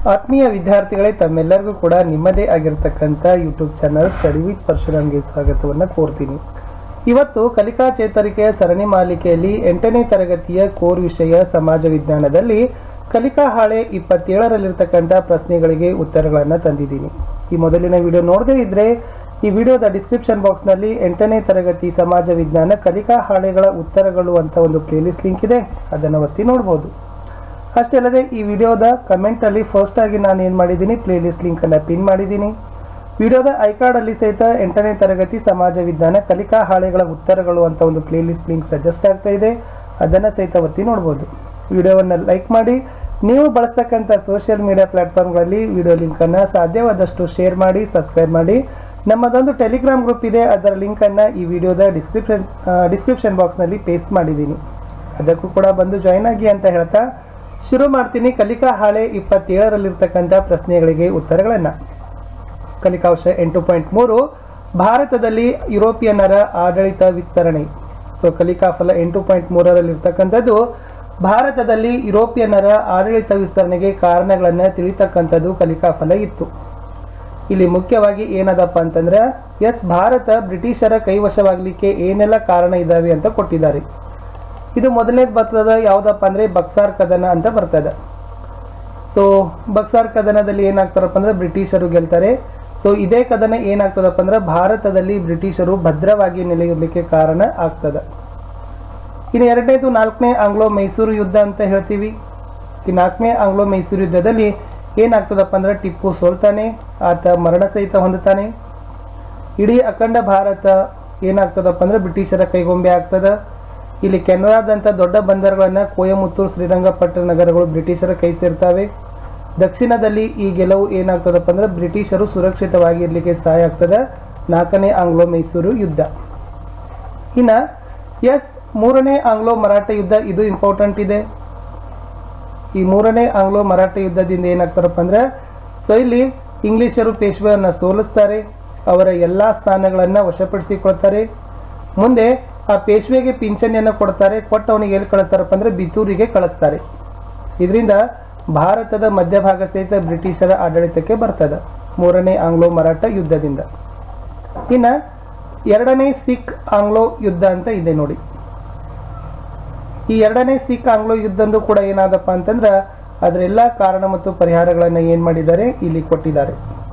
ಆತ್ಮೀಯ ವಿದ್ಯಾರ್ಥಿಗಳೇ ತಮ್ಮೆಲ್ಲರಿಗೂ ಕೂಡ ನಿಮ್ಮದೇ ಆಗಿರತಕ್ಕಂಥ ಯೂಟ್ಯೂಬ್ ಚಾನಲ್ ಸ್ಟಡಿ ವಿತ್ ಪರಶುರಾಮ್ಗೆ ಸ್ವಾಗತವನ್ನು ಕೋರ್ತೀನಿ ಇವತ್ತು ಕಲಿಕಾ ಚೇತರಿಕೆಯ ಸರಣಿ ಮಾಲಿಕೆಯಲ್ಲಿ ಎಂಟನೇ ತರಗತಿಯ ಕೋರ್ ವಿಷಯ ಸಮಾಜ ವಿಜ್ಞಾನದಲ್ಲಿ ಕಲಿಕಾ ಹಾಳೆ ಇಪ್ಪತ್ತೇಳರಲ್ಲಿರ್ತಕ್ಕಂಥ ಪ್ರಶ್ನೆಗಳಿಗೆ ಉತ್ತರಗಳನ್ನು ತಂದಿದ್ದೀನಿ ಈ ಮೊದಲಿನ ವಿಡಿಯೋ ನೋಡದೇ ಇದ್ರೆ ಈ ವಿಡಿಯೋದ ಡಿಸ್ಕ್ರಿಪ್ಷನ್ ಬಾಕ್ಸ್ನಲ್ಲಿ ಎಂಟನೇ ತರಗತಿ ಸಮಾಜ ವಿಜ್ಞಾನ ಕಲಿಕಾ ಹಾಳೆಗಳ ಉತ್ತರಗಳು ಅಂತ ಒಂದು ಪ್ಲೇಲಿಸ್ಟ್ ಲಿಂಕ್ ಇದೆ ಅದನ್ನು ಒತ್ತಿ ನೋಡ್ಬೋದು ಅಷ್ಟೇ ಅಲ್ಲದೆ ಈ ವಿಡಿಯೋದ ಕಮೆಂಟಲ್ಲಿ ಫಸ್ಟ್ ಆಗಿ ನಾನು ಏನು ಮಾಡಿದ್ದೀನಿ ಪ್ಲೇಲಿಸ್ಟ್ ಲಿಂಕನ್ನು ಪಿನ್ ಮಾಡಿದ್ದೀನಿ ವಿಡಿಯೋದ ಐಕಾರ್ಡಲ್ಲಿ ಸಹಿತ ಎಂಟನೇ ತರಗತಿ ಸಮಾಜ ವಿಜ್ಞಾನ ಕಲಿಕಾ ಹಾಳೆಗಳ ಉತ್ತರಗಳು ಅಂತ ಒಂದು ಪ್ಲೇಲಿಸ್ಟ್ ಲಿಂಕ್ ಸಜೆಸ್ಟ್ ಆಗ್ತಾ ಇದೆ ಅದನ್ನು ಸಹಿತ ಒತ್ತಿ ನೋಡ್ಬೋದು ವಿಡಿಯೋವನ್ನು ಲೈಕ್ ಮಾಡಿ ನೀವು ಬಳಸ್ತಕ್ಕಂಥ ಸೋಷಿಯಲ್ ಮೀಡಿಯಾ ಪ್ಲಾಟ್ಫಾರ್ಮ್ಗಳಲ್ಲಿ ವಿಡಿಯೋ ಲಿಂಕನ್ನು ಸಾಧ್ಯವಾದಷ್ಟು ಶೇರ್ ಮಾಡಿ ಸಬ್ಸ್ಕ್ರೈಬ್ ಮಾಡಿ ನಮ್ಮದೊಂದು ಟೆಲಿಗ್ರಾಮ್ ಗ್ರೂಪ್ ಇದೆ ಅದರ ಲಿಂಕನ್ನು ಈ ವಿಡಿಯೋದ ಡಿಸ್ಕ್ರಿಪ್ಷನ್ ಡಿಸ್ಕ್ರಿಪ್ಷನ್ ಬಾಕ್ಸ್ನಲ್ಲಿ ಪೇಸ್ಟ್ ಮಾಡಿದ್ದೀನಿ ಅದಕ್ಕೂ ಕೂಡ ಬಂದು ಜಾಯ್ನ್ ಆಗಿ ಅಂತ ಹೇಳ್ತಾ ಶುರು ಮಾಡ್ತೀನಿ ಕಲಿಕಾ ಹಾಳೆ ಇಪ್ಪತ್ತೇಳರಲ್ಲಿರ್ತಕ್ಕಂಥ ಪ್ರಶ್ನೆಗಳಿಗೆ ಉತ್ತರಗಳನ್ನು ಕಲಿಕಾಂಶ ಎಂಟು ಪಾಯಿಂಟ್ ಮೂರು ಭಾರತದಲ್ಲಿ ಯುರೋಪಿಯನ್ನರ ಆಡಳಿತ ವಿಸ್ತರಣೆ ಸೊ ಕಲಿಕಾ ಫಲ ಎಂಟು ಪಾಯಿಂಟ್ ಮೂರರಲ್ಲಿರ್ತಕ್ಕಂಥದ್ದು ಭಾರತದಲ್ಲಿ ಯುರೋಪಿಯನ್ನರ ಆಡಳಿತ ವಿಸ್ತರಣೆಗೆ ಕಾರಣಗಳನ್ನು ತಿಳಿತಕ್ಕಂಥದ್ದು ಕಲಿಕಾ ಫಲ ಇತ್ತು ಇಲ್ಲಿ ಮುಖ್ಯವಾಗಿ ಏನದಪ್ಪ ಅಂತಂದ್ರೆ ಎಸ್ ಭಾರತ ಬ್ರಿಟಿಷರ ಕೈವಶವಾಗಲಿಕ್ಕೆ ಏನೆಲ್ಲ ಕಾರಣ ಇದ್ದಾವೆ ಅಂತ ಕೊಟ್ಟಿದ್ದಾರೆ ಇದು ಮೊದಲನೇದು ಬರ್ತದ ಯಾವುದಪ್ಪ ಅಂದರೆ ಬಕ್ಸಾರ್ ಕದನ ಅಂತ ಬರ್ತದೆ ಸೊ ಬಕ್ಸಾರ್ ಕದನದಲ್ಲಿ ಏನಾಗ್ತಾರಪ್ಪ ಅಂದ್ರೆ ಬ್ರಿಟಿಷರು ಗೆಲ್ತಾರೆ ಸೊ ಇದೇ ಕದನ ಏನಾಗ್ತದಪ್ಪ ಅಂದ್ರೆ ಭಾರತದಲ್ಲಿ ಬ್ರಿಟಿಷರು ಭದ್ರವಾಗಿ ನೆಲೆಯೂರ್ಲಿಕ್ಕೆ ಕಾರಣ ಆಗ್ತದೆ ಇನ್ನು ಎರಡನೇದು ನಾಲ್ಕನೇ ಆಂಗ್ಲೋ ಮೈಸೂರು ಯುದ್ಧ ಅಂತ ಹೇಳ್ತೀವಿ ಈ ನಾಲ್ಕನೇ ಆಂಗ್ಲೋ ಮೈಸೂರು ಯುದ್ಧದಲ್ಲಿ ಏನಾಗ್ತದಪ್ಪ ಅಂದ್ರೆ ಟಿಪ್ಪು ಸೋಲ್ತಾನೆ ಆತ ಮರಣ ಸಹಿತ ಹೊಂದುತ್ತಾನೆ ಇಡೀ ಅಖಂಡ ಭಾರತ ಏನಾಗ್ತದಪ್ಪ ಅಂದ್ರೆ ಬ್ರಿಟಿಷರ ಕೈಗೊಂಬೆ ಆಗ್ತದ ಇಲ್ಲಿ ಕೆನರಾದಂಥ ದೊಡ್ಡ ಬಂದರುಗಳನ್ನು ಕೊಯಮತ್ತೂರು ಶ್ರೀರಂಗಪಟ್ಟಣ ನಗರಗಳು ಬ್ರಿಟಿಷರ ಕೈ ಸೇರ್ತವೆ ದಕ್ಷಿಣದಲ್ಲಿ ಈ ಗೆಲುವು ಏನಾಗ್ತದಪ್ಪ ಅಂದ್ರೆ ಬ್ರಿಟಿಷರು ಸುರಕ್ಷಿತವಾಗಿ ಇರಲಿಕ್ಕೆ ಸಹಾಯ ಆಗ್ತದೆ ನಾಲ್ಕನೇ ಆಂಗ್ಲೋ ಮೈಸೂರು ಯುದ್ಧ ಇನ್ನ ಎಸ್ ಮೂರನೇ ಆಂಗ್ಲೋ ಮರಾಠ ಯುದ್ಧ ಇದು ಇಂಪಾರ್ಟೆಂಟ್ ಇದೆ ಈ ಮೂರನೇ ಆಂಗ್ಲೋ ಮರಾಠ ಯುದ್ಧದಿಂದ ಏನಾಗ್ತಾರಪ್ಪ ಅಂದ್ರೆ ಸೊ ಇಲ್ಲಿ ಇಂಗ್ಲಿಷರು ಪೇಶ್ವೆಯನ್ನು ಸೋಲಿಸ್ತಾರೆ ಅವರ ಎಲ್ಲ ಸ್ಥಾನಗಳನ್ನು ವಶಪಡಿಸಿಕೊಳ್ತಾರೆ ಮುಂದೆ ಆ ಪೇಶ್ವೆಗೆ ಪಿಂಚಣಿಯನ್ನು ಕೊಡ್ತಾರೆ ಕೊಟ್ಟು ಅವನಿಗೆ ಎಲ್ಲಿ ಕಳಿಸ್ತಾರಪ್ಪ ಅಂದ್ರೆ ಬಿತೂರಿಗೆ ಕಳಿಸ್ತಾರೆ ಇದರಿಂದ ಭಾರತದ ಮಧ್ಯಭಾಗ ಸಹಿತ ಬ್ರಿಟಿಷರ ಆಡಳಿತಕ್ಕೆ ಬರ್ತದೆ ಮೂರನೇ ಆಂಗ್ಲೋ ಮರಾಠ ಯುದ್ಧದಿಂದ ಇನ್ನು ಎರಡನೇ ಸಿಖ್ ಆಂಗ್ಲೋ ಯುದ್ಧ ಅಂತ ಇದೆ ನೋಡಿ ಈ ಎರಡನೇ ಸಿಖ್ ಆಂಗ್ಲೋ ಯುದ್ಧಂದು ಕೂಡ ಏನಾದಪ್ಪ ಅಂತಂದ್ರೆ ಅದರೆಲ್ಲ ಕಾರಣ ಮತ್ತು ಪರಿಹಾರಗಳನ್ನು ಏನು ಮಾಡಿದ್ದಾರೆ ಇಲ್ಲಿ ಕೊಟ್ಟಿದ್ದಾರೆ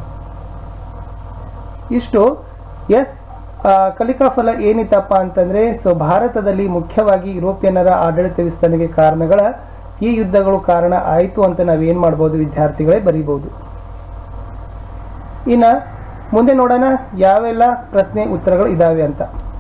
ಇಷ್ಟು ಎಸ್ ಕಲಿಕಾ ಫಲ ಏನಿತ್ತಪ್ಪ ಅಂತಂದ್ರೆ ಸೊ ಭಾರತದಲ್ಲಿ ಮುಖ್ಯವಾಗಿ ಯುರೋಪಿಯನ್ನರ ಆಡಳಿತ ವಿಸ್ತರಣೆಗೆ ಕಾರಣಗಳ ಈ ಯುದ್ಧಗಳು ಕಾರಣ ಆಯಿತು ಅಂತ ನಾವೇನು ಮಾಡ್ಬೋದು ವಿದ್ಯಾರ್ಥಿಗಳೇ ಬರೀಬಹುದು ಇನ್ನು ಮುಂದೆ ನೋಡೋಣ ಯಾವೆಲ್ಲ ಪ್ರಶ್ನೆ ಉತ್ತರಗಳು ಇದಾವೆ ಅಂತ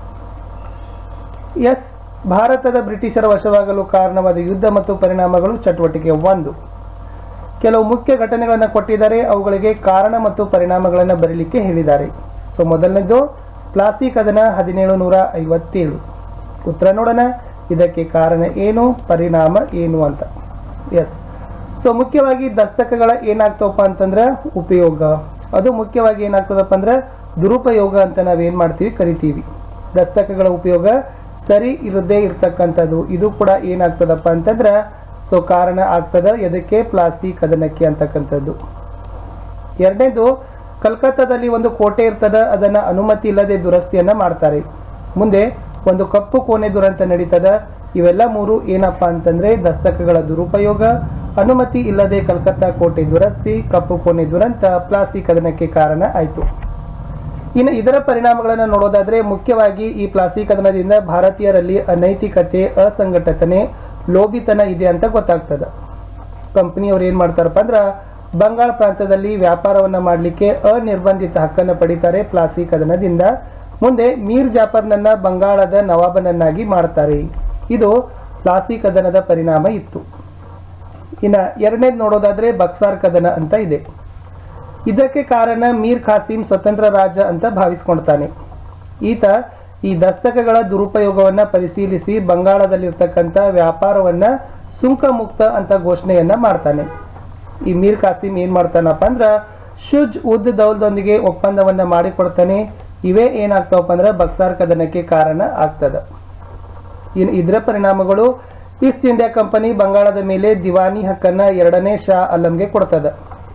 ಎಸ್ ಭಾರತದ ಬ್ರಿಟಿಷರ ವಶವಾಗಲು ಕಾರಣವಾದ ಯುದ್ಧ ಮತ್ತು ಪರಿಣಾಮಗಳು ಚಟುವಟಿಕೆ ಒಂದು ಕೆಲವು ಮುಖ್ಯ ಘಟನೆಗಳನ್ನು ಕೊಟ್ಟಿದ್ದಾರೆ ಅವುಗಳಿಗೆ ಕಾರಣ ಮತ್ತು ಪರಿಣಾಮಗಳನ್ನು ಬರೀಲಿಕ್ಕೆ ಹೇಳಿದ್ದಾರೆ ಸೊ ಮೊದಲನೇದು ಪ್ಲಾಸಿ ಕದನ ಹದಿನೇಳು ನೂರ ಐವತ್ತೇಳು ಉತ್ತರ ನೋಡೋಣ ಇದಕ್ಕೆ ಕಾರಣ ಏನು ಪರಿಣಾಮ ಏನು ಅಂತ ಎಸ್ ಸೊ ಮುಖ್ಯವಾಗಿ ದಸ್ತಕಗಳ ಏನಾಗ್ತವಪ್ಪ ಅಂತಂದ್ರೆ ಉಪಯೋಗ ಅದು ಮುಖ್ಯವಾಗಿ ಏನಾಗ್ತದಪ್ಪ ಅಂದ್ರೆ ದುರುಪಯೋಗ ಅಂತ ನಾವೇನು ಮಾಡ್ತೀವಿ ಕರಿತೀವಿ ದಸ್ತಕಗಳ ಉಪಯೋಗ ಸರಿ ಇರದೇ ಇರ್ತಕ್ಕಂಥದ್ದು ಇದು ಕೂಡ ಏನಾಗ್ತದಪ್ಪ ಅಂತಂದ್ರೆ ಸೊ ಕಾರಣ ಆಗ್ತದ ಎದಕ್ಕೆ ಪ್ಲಾಸ್ಟಿ ಕದನಕ್ಕೆ ಅಂತಕ್ಕಂಥದ್ದು ಎರಡನೇದು ಕಲ್ಕತ್ತಾದಲ್ಲಿ ಒಂದು ಕೋಟೆ ಇರ್ತದ ಅದನ್ನ ಅನುಮತಿ ಇಲ್ಲದೆ ದುರಸ್ತಿಯನ್ನ ಮಾಡ್ತಾರೆ ಮುಂದೆ ಒಂದು ಕಪ್ಪು ಕೋಣೆ ದುರಂತ ನಡೀತದ ಇವೆಲ್ಲ ಮೂರು ಏನಪ್ಪ ಅಂತಂದ್ರೆ ದಸ್ತಕಗಳ ದುರುಪಯೋಗ ಅನುಮತಿ ಇಲ್ಲದೆ ಕಲ್ಕತ್ತಾ ಕೋಟೆ ದುರಸ್ತಿ ಕಪ್ಪು ಕೋಣೆ ದುರಂತ ಪ್ಲಾಸ್ಟಿಕ್ ಕದನಕ್ಕೆ ಕಾರಣ ಆಯಿತು ಇನ್ನು ಇದರ ಪರಿಣಾಮಗಳನ್ನು ನೋಡೋದಾದ್ರೆ ಮುಖ್ಯವಾಗಿ ಈ ಪ್ಲಾಸ್ಟಿಕ್ ಕದನದಿಂದ ಭಾರತೀಯರಲ್ಲಿ ಅನೈತಿಕತೆ ಅಸಂಘಟನೆ ಲೋಭಿತನ ಇದೆ ಅಂತ ಗೊತ್ತಾಗ್ತದೆ ಕಂಪನಿಯವ್ರು ಏನು ಮಾಡ್ತಾರಪ್ಪ ಅಂದ್ರೆ ಬಂಗಾಳ ಪ್ರಾಂತದಲ್ಲಿ ವ್ಯಾಪಾರವನ್ನು ಮಾಡಲಿಕ್ಕೆ ಅನಿರ್ಬಂಧಿತ ಹಕ್ಕನ್ನು ಪಡಿತಾರೆ ಪ್ಲಾಸ್ಟಿಕ್ ಕದನದಿಂದ ಮುಂದೆ ಮೀರ್ ಜಾಫರ್ನನ್ನ ಬಂಗಾಳದ ನವಾಬನನ್ನಾಗಿ ಮಾಡ್ತಾರೆ ಇದು ಪ್ಲಾಸ್ಟಿಕ್ ಕದನದ ಪರಿಣಾಮ ಇತ್ತು ಇನ್ನು ಎರಡನೇದು ನೋಡೋದಾದ್ರೆ ಬಕ್ಸಾರ್ ಕದನ ಅಂತ ಇದೆ ಇದಕ್ಕೆ ಕಾರಣ ಮೀರ್ ಖಾಸಿಂ ಸ್ವತಂತ್ರ ರಾಜ ಅಂತ ಭಾವಿಸ್ಕೊಳ್ತಾನೆ ಈತ ಈ ದಸ್ತಕಗಳ ದುರುಪಯೋಗವನ್ನ ಪರಿಶೀಲಿಸಿ ಬಂಗಾಳದಲ್ಲಿರ್ತಕ್ಕಂಥ ವ್ಯಾಪಾರವನ್ನ ಸುಂಕ ಮುಕ್ತ ಅಂತ ಘೋಷಣೆಯನ್ನ ಮಾಡ್ತಾನೆ ಈ ಮೀರ್ ಖಾಸಿಂ ಏನ್ ಮಾಡ್ತಾನಪ್ಪ ಅಂದ್ರ ಶುಜ್ ಉದ್ ದೌಲ್ದೊಂದಿಗೆ ಒಪ್ಪಂದವನ್ನ ಮಾಡಿಕೊಡ್ತಾನೆ ಇವೇ ಏನಾಗ್ತಾವಪ್ಪ ಅಂದ್ರೆ ಬಕ್ಸಾರ್ ಕದನಕ್ಕೆ ಕಾರಣ ಆಗ್ತದ ಇನ್ನು ಇದರ ಪರಿಣಾಮಗಳು ಈಸ್ಟ್ ಇಂಡಿಯಾ ಕಂಪನಿ ಬಂಗಾಳದ ಮೇಲೆ ದಿವಾನಿ ಹಕ್ಕನ್ನ ಎರಡನೇ ಶಾ ಅಲಂಗೆ ಕೊಡ್ತದ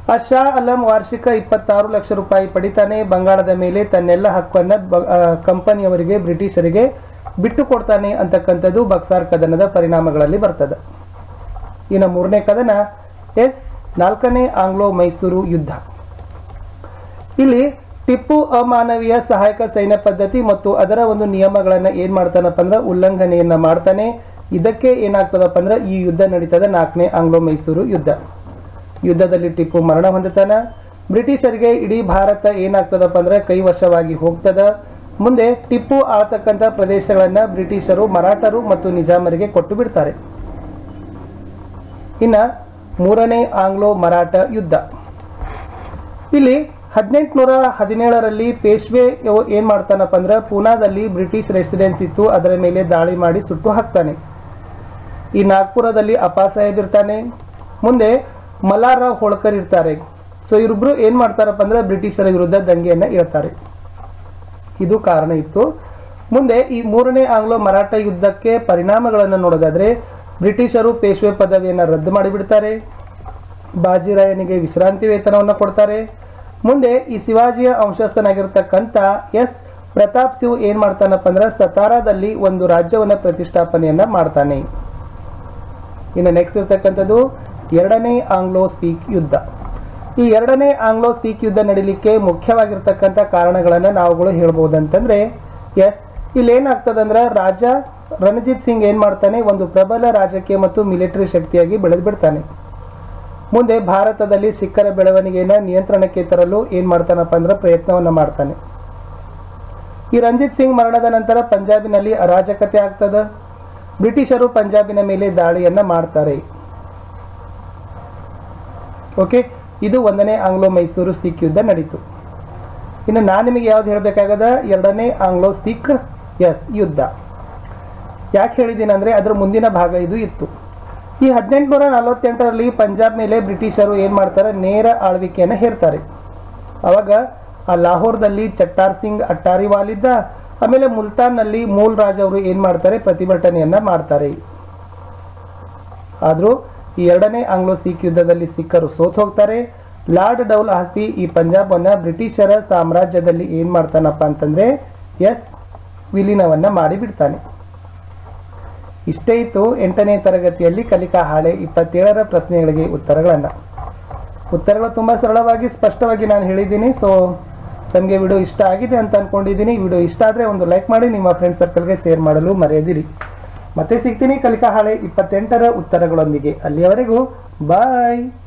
ಆ ಶಾ ಅಲಂ ವಾರ್ಷಿಕ ಇಪ್ಪತ್ತಾರು ಲಕ್ಷ ರೂಪಾಯಿ ಪಡಿತಾನೆ ಬಂಗಾಳದ ಮೇಲೆ ತನ್ನೆಲ್ಲ ಹಕ್ಕನ್ನು ಬ- ಆ, ಕಂಪನಿಯವರಿಗೆ ಬ್ರಿಟಿಷರಿಗೆ ಬಿಟ್ಟು ಕೊಡ್ತಾನೆ ಅಂತಕ್ಕಂಥದ್ದು ಬಕ್ಸಾರ್ ಕದನದ ಪರಿಣಾಮಗಳಲ್ಲಿ ಬರ್ತದೆ ಇನ್ನು ಮೂರನೇ ಕದನ ಎಸ್ ನಾಲ್ಕನೇ ಆಂಗ್ಲೋ ಮೈಸೂರು ಯುದ್ಧ ಇಲ್ಲಿ ಟಿಪ್ಪು ಅಮಾನವೀಯ ಸಹಾಯಕ ಸೈನ್ಯ ಪದ್ಧತಿ ಮತ್ತು ಅದರ ಒಂದು ನಿಯಮಗಳನ್ನ ಏನ್ ಮಾಡ್ತಾನಪ್ಪ ಅಂದ್ರೆ ಉಲ್ಲಂಘನೆಯನ್ನ ಮಾಡ್ತಾನೆ ಇದಕ್ಕೆ ಏನಾಗ್ತದಪ್ಪ ಅಂದ್ರೆ ಈ ಯುದ್ಧ ನಡೀತದ ನಾಲ್ಕನೇ ಆಂಗ್ಲೋ ಮೈಸೂರು ಯುದ್ಧ ಯುದ್ಧದಲ್ಲಿ ಟಿಪ್ಪು ಮರಣ ಹೊಂದುತ್ತಾನ ಬ್ರಿಟಿಷರಿಗೆ ಇಡೀ ಭಾರತ ಏನಾಗ್ತದಪ್ಪ ಅಂದ್ರೆ ಕೈವಶವಾಗಿ ಹೋಗ್ತದ ಮುಂದೆ ಟಿಪ್ಪು ಆಳ್ತಕ್ಕಂಥ ಪ್ರದೇಶಗಳನ್ನ ಬ್ರಿಟಿಷರು ಮರಾಠರು ಮತ್ತು ನಿಜಾಮರಿಗೆ ಕೊಟ್ಟು ಬಿಡ್ತಾರೆ ಇನ್ನ ಮೂರನೇ ಆಂಗ್ಲೋ ಮರಾಠ ಯುದ್ಧ ಇಲ್ಲಿ ಹದಿನೆಂಟುನೂರ ಹದಿನೇಳರಲ್ಲಿ ಪೇಶ್ವೆ ಇವ- ಏನ್ ಮಾಡ್ತಾನಪ್ಪ ಅಂದ್ರೆ ಪೂನಾದಲ್ಲಿ ಬ್ರಿಟಿಷ್ ರೆಸಿಡೆನ್ಸ್ ಇತ್ತು ಅದರ ಮೇಲೆ ದಾಳಿ ಮಾಡಿ ಸುಟ್ಟು ಹಾಕ್ತಾನೆ ಈ ನಾಗ್ಪುರದಲ್ಲಿ ಅಪ್ಪಾ ಸಾಹೇಬ್ ಇರ್ತಾನೆ ಮುಂದೆ ಮಲಾರಾವ್ ಹೋಳ್ಕರ್ ಇರ್ತಾರೆ ಸೊ ಇವರಿಬ್ರು ಏನ್ ಮಾಡ್ತಾರಪ್ಪ ಅಂದ್ರೆ ಬ್ರಿಟಿಷರ ವಿರುದ್ಧ ದಂಗೆಯನ್ನ ಇಳ್ತಾರೆ ಇದು ಕಾರಣ ಇತ್ತು ಮುಂದೆ ಈ ಮೂರನೇ ಆಂಗ್ಲೋ ಮರಾಠ ಯುದ್ಧಕ್ಕೆ ಪರಿಣಾಮಗಳನ್ನು ನೋಡೋದಾದ್ರೆ ಬ್ರಿಟಿಷರು ಪೇಶ್ವೆ ಪದವಿಯನ್ನು ರದ್ದು ಮಾಡಿಬಿಡ್ತಾರೆ ಬಾಜಿರಾಯನಿಗೆ ವಿಶ್ರಾಂತಿ ವೇತನವನ್ನು ಕೊಡ್ತಾರೆ ಮುಂದೆ ಈ ಶಿವಾಜಿಯ ಅಂಶಸ್ಥನಾಗಿರ್ತಕ್ಕಂಥ ಎಸ್ ಪ್ರತಾಪ್ ಸಿಂಗ್ ಏನ್ ಮಾಡ್ತಾನಪ್ಪ ಅಂದ್ರೆ ಸತಾರಾದಲ್ಲಿ ಒಂದು ರಾಜ್ಯವನ್ನ ಪ್ರತಿಷ್ಠಾಪನೆಯನ್ನ ಮಾಡ್ತಾನೆ ಇನ್ನು ನೆಕ್ಸ್ಟ್ ಇರ್ತಕ್ಕಂಥದ್ದು ಎರಡನೇ ಆಂಗ್ಲೋ ಸಿಖ್ ಯುದ್ಧ ಈ ಎರಡನೇ ಆಂಗ್ಲೋ ಸಿಖ್ ಯುದ್ಧ ನಡೀಲಿಕ್ಕೆ ಮುಖ್ಯವಾಗಿರ್ತಕ್ಕಂಥ ಕಾರಣಗಳನ್ನು ನಾವುಗಳು ಹೇಳ್ಬೋದಂತಂದ್ರೆ ಎಸ್ ಇಲ್ಲಿ ಏನಾಗ್ತದಂದ್ರೆ ರಾಜ ರಣಜಿತ್ ಸಿಂಗ್ ಏನ್ ಮಾಡ್ತಾನೆ ಒಂದು ಪ್ರಬಲ ರಾಜಕೀಯ ಮತ್ತು ಮಿಲಿಟರಿ ಶಕ್ತಿಯಾಗಿ ಬೆಳೆದು ಬಿಡ್ತಾನೆ ಮುಂದೆ ಭಾರತದಲ್ಲಿ ಸಿಖ್ಖರ ಬೆಳವಣಿಗೆಯನ್ನ ನಿಯಂತ್ರಣಕ್ಕೆ ತರಲು ಏನ್ ಮಾಡ್ತಾನಪ್ಪ ಅಂದ್ರೆ ಪ್ರಯತ್ನವನ್ನ ಮಾಡ್ತಾನೆ ಈ ರಂಜಿತ್ ಸಿಂಗ್ ಮರಣದ ನಂತರ ಪಂಜಾಬಿನಲ್ಲಿ ಅರಾಜಕತೆ ಆಗ್ತದ ಬ್ರಿಟಿಷರು ಪಂಜಾಬಿನ ಮೇಲೆ ದಾಳಿಯನ್ನ ಮಾಡ್ತಾರೆ ಓಕೆ ಇದು ಒಂದನೇ ಆಂಗ್ಲೋ ಮೈಸೂರು ಸಿಖ್ ಯುದ್ಧ ನಡೀತು ಇನ್ನು ನಾನು ನಿಮಗೆ ಯಾವ್ದು ಹೇಳಬೇಕಾಗದ ಎರಡನೇ ಆಂಗ್ಲೋ ಸಿಖ್ ಎಸ್ ಯುದ್ಧ ಯಾಕೆ ಹೇಳಿದ್ದೀನಿ ಅಂದ್ರೆ ಅದರ ಮುಂದಿನ ಭಾಗ ಇದು ಇತ್ತು ಈ ಹದಿನೆಂಟುನೂರ ನಲವತ್ತೆಂಟರಲ್ಲಿ ಪಂಜಾಬ್ ಮೇಲೆ ಬ್ರಿಟಿಷರು ಏನ್ ಮಾಡ್ತಾರೆ ನೇರ ಆಳ್ವಿಕೆಯನ್ನು ಹೇರ್ತಾರೆ ಅವಾಗ ಆ ಲಾಹೋರ್ದಲ್ಲಿ ಚಟ್ಟಾರ್ ಸಿಂಗ್ ಅಟ್ಟಾರಿವಾಲ್ ಇದ್ದ ಆಮೇಲೆ ಮುಲ್ತಾನ್ನಲ್ಲಿ ಮೂಲ್ ರಾಜ್ ಅವರು ಏನ್ ಮಾಡ್ತಾರೆ ಪ್ರತಿಭಟನೆಯನ್ನ ಮಾಡ್ತಾರೆ ಆದ್ರೂ ಈ ಎರಡನೇ ಆಂಗ್ಲೋ ಸಿಖ್ ಯುದ್ಧದಲ್ಲಿ ಸಿಖ್ಖರು ಸೋತ್ ಹೋಗ್ತಾರೆ ಲಾರ್ಡ್ ಡೌಲ್ ಹಸಿ ಈ ಪಂಜಾಬನ್ನ ಬ್ರಿಟಿಷರ ಸಾಮ್ರಾಜ್ಯದಲ್ಲಿ ಏನ್ ಮಾಡ್ತಾನಪ್ಪ ಅಂತಂದ್ರೆ ಎಸ್ ವಿಲೀನವನ್ನ ಮಾಡಿ ಬಿಡ್ತಾನೆ ಇಷ್ಟೇ ಇತ್ತು ಎಂಟನೇ ತರಗತಿಯಲ್ಲಿ ಕಲಿಕಾ ಹಾಳೆ ಇಪ್ಪತ್ತೇಳರ ಪ್ರಶ್ನೆಗಳಿಗೆ ಉತ್ತರಗಳನ್ನ ಉತ್ತರಗಳು ತುಂಬಾ ಸರಳವಾಗಿ ಸ್ಪಷ್ಟವಾಗಿ ನಾನು ಹೇಳಿದ್ದೀನಿ ಸೊ ತಮಗೆ ವಿಡಿಯೋ ಇಷ್ಟ ಆಗಿದೆ ಅಂತ ಅನ್ಕೊಂಡಿದ್ದೀನಿ ವಿಡಿಯೋ ಇಷ್ಟ ಆದರೆ ಒಂದು ಲೈಕ್ ಮಾಡಿ ನಿಮ್ಮ ಫ್ರೆಂಡ್ ಸರ್ಕಲ್ಗೆ ಶೇರ್ ಮಾಡಲು ಮರೆಯದಿರಿ ಮತ್ತೆ ಸಿಗ್ತೀನಿ ಕಲಿಕಾ ಹಾಳೆ ಇಪ್ಪತ್ತೆಂಟರ ಉತ್ತರಗಳೊಂದಿಗೆ ಅಲ್ಲಿಯವರೆಗೂ ಬಾಯ್